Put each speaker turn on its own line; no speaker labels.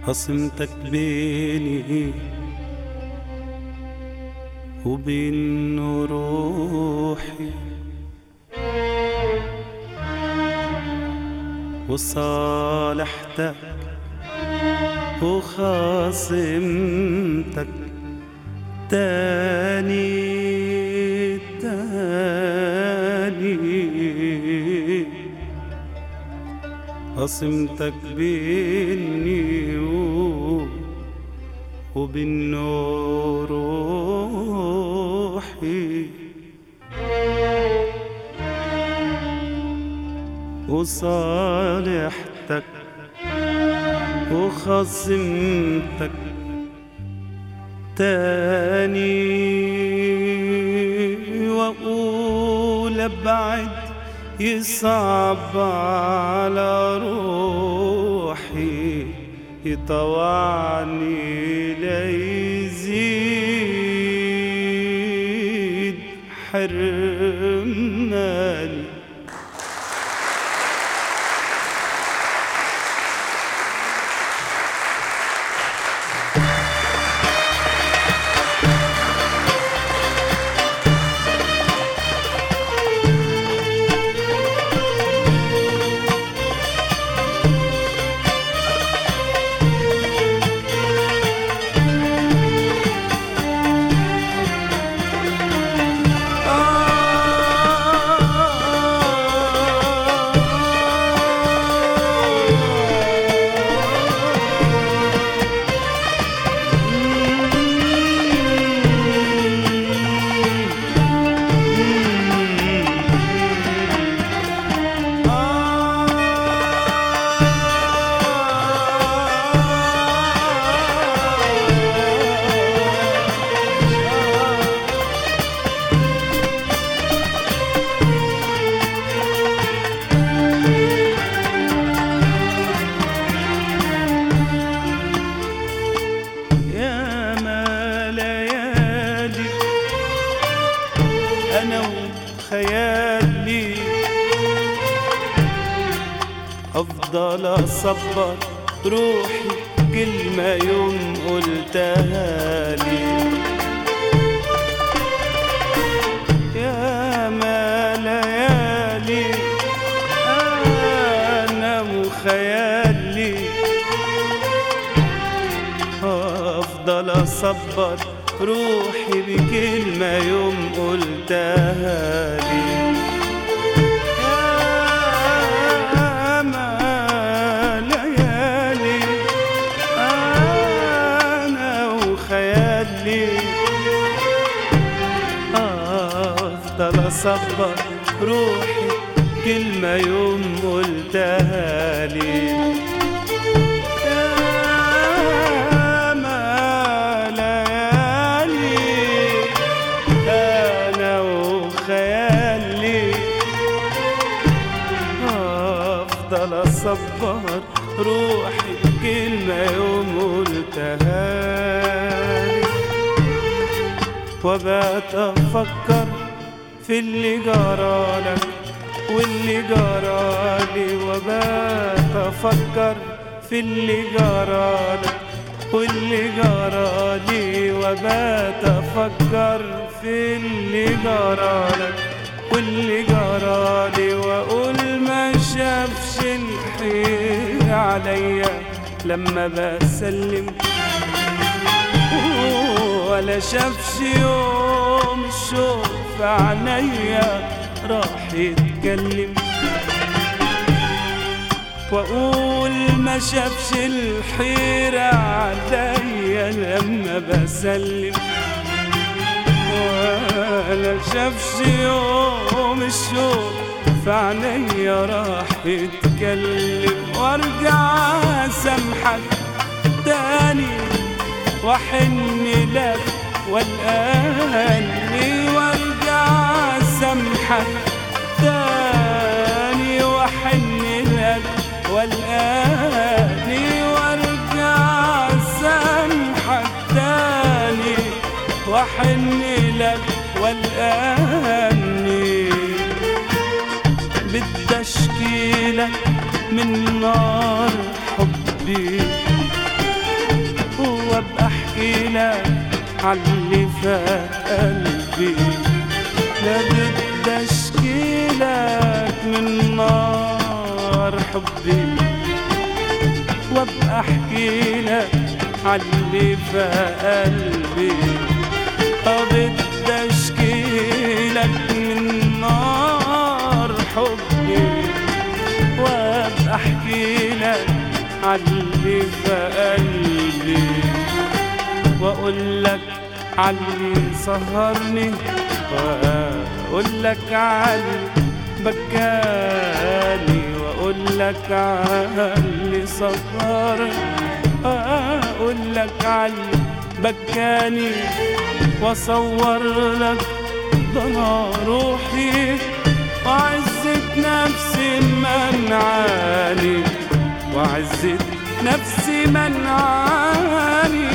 خصمتك بيني وبين روحي وصالحتك وخاصمتك تاني تاني خصمتك بيني و- وبين روحي وصالحتك وخصمتك تاني واقول ابعد يصعب على روحي يطوعني ليزيد حرماني يا ما ليالي انا وخيالي افضل اصبر روحي كلمة يوم قلتها لي يا ما ليالي انا وخيالي افضل اصبر روحي بكلمة يوم قلتها لي يا ما ليالي انا وخيالي افضل اصبر روحي كلمة يوم قلتها لي يا ما ليالي أنا وخيالي أفضل أصبر روحي كلمة يوم قلتها لي وبقت أفكر في اللي جرالك واللي جرالي وبقت أفكر في اللي جرالك واللي جرالي وبقت أفكر في اللي جرالك واللي جرالي وأقول ما شافش الخير عليا لما بسلم ولا شافش يوم الشوق في عينيا راح يتكلم واقول ما شافش الحيرة عليا لما بسلم ولا شافش يوم الشوق في عينيا راح يتكلم وارجع اسامحك تاني واحن لك والاني وارجع اسامحك تاني واحن لك والاني وارجع اسامحك تاني واحن لك والاني بدي اشكيلك من نار حبي احكي لك عاللي في قلبي لا بدي اشكي لك من نار حبي وابقى احكي لك عاللي في قلبي اه بدي اشكي لك من نار حبي وابقى احكي لك عاللي في قلبي واقول لك عاللي سهرني واقول لك عاللي بكاني واقول لك عاللي سهرني واقول لك عاللي بكاني واصور لك ضنا روحي وعزة نفسي منعاني وعزة نفسي منعاني